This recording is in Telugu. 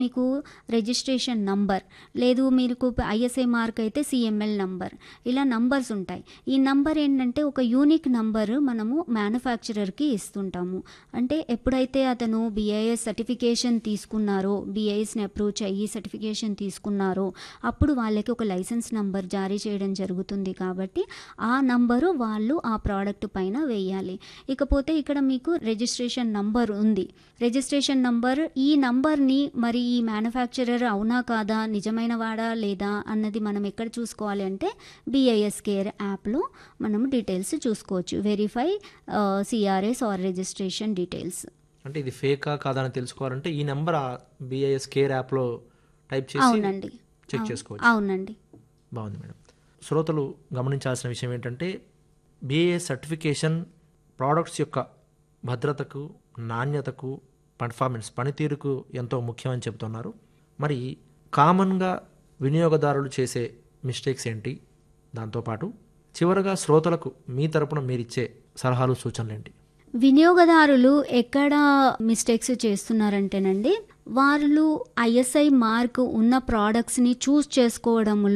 మీకు రిజిస్ట్రేషన్ నంబర్ లేదు మీకు ఐఎస్ఐ మార్క్ అయితే సిఎంఎల్ నంబర్ ఇలా నంబర్స్ ఉంటాయి ఈ నంబర్ ఏంటంటే ఒక యూనిక్ నంబర్ మనము మ్యానుఫ్యాక్చరర్కి ఇస్తుంటాము అంటే ఎప్పుడైతే అతను బిఐఎస్ సర్టిఫికేషన్ తీసుకున్నారో బిఐఎస్ని అప్రోచ్ అయ్యి సర్టిఫికేషన్ తీసుకున్నారో అప్పుడు వాళ్ళకి ఒక లైసెన్స్ నంబర్ జారీ చేయడం జరుగుతుంది కాబట్టి ఆ నంబరు వాళ్ళు ఆ ప్రోడక్ట్ పైన వేయాలి ఇకపోతే ఇక్కడ మీకు రిజిస్ట్రేషన్ నంబర్ ఉంది రిజిస్ట్రేషన్ నంబర్ ఈ నంబర్ని మరి ఈ మ్యానుఫ్యాక్చరర్ అవునా కాదా నిజమైన వాడా లేదా అన్నది మనం ఎక్కడ చూసుకోవాలి అంటే బిఐఎస్ కేర్ యాప్లో మనం డీటెయిల్స్ చూసుకోవచ్చు verify CRS R registration details అంటే ఇది ఫేకా కాదా అని తెలుసుకోవాలంటే ఈ నెంబర్ బిఐఎస్ కేర్ యాప్లో టైప్ చేసి అవునండి చెక్ అవు- చేసుకోవచ్చు అవునండి బాగుంది మేడం శ్రోతలు గమనించాల్సిన విషయం ఏంటంటే బిఏఎస్ సర్టిఫికేషన్ ప్రోడక్ట్స్ యొక్క భద్రతకు నాణ్యతకు పర్ఫార్మెన్స్ పనితీరుకు ఎంతో ముఖ్యమని చెబుతున్నారు మరి కామన్గా వినియోగదారులు చేసే మిస్టేక్స్ ఏంటి దాంతోపాటు చివరగా శ్రోతలకు మీ తరపున మీరిచ్చే సలహాలు సూచనలు ఏంటి వినియోగదారులు ఎక్కడ మిస్టేక్స్ చేస్తున్నారంటేనండి వాళ్ళు ఐఎస్ఐ మార్క్ ఉన్న ప్రోడక్ట్స్ని చూస్ చేసుకోవడంలో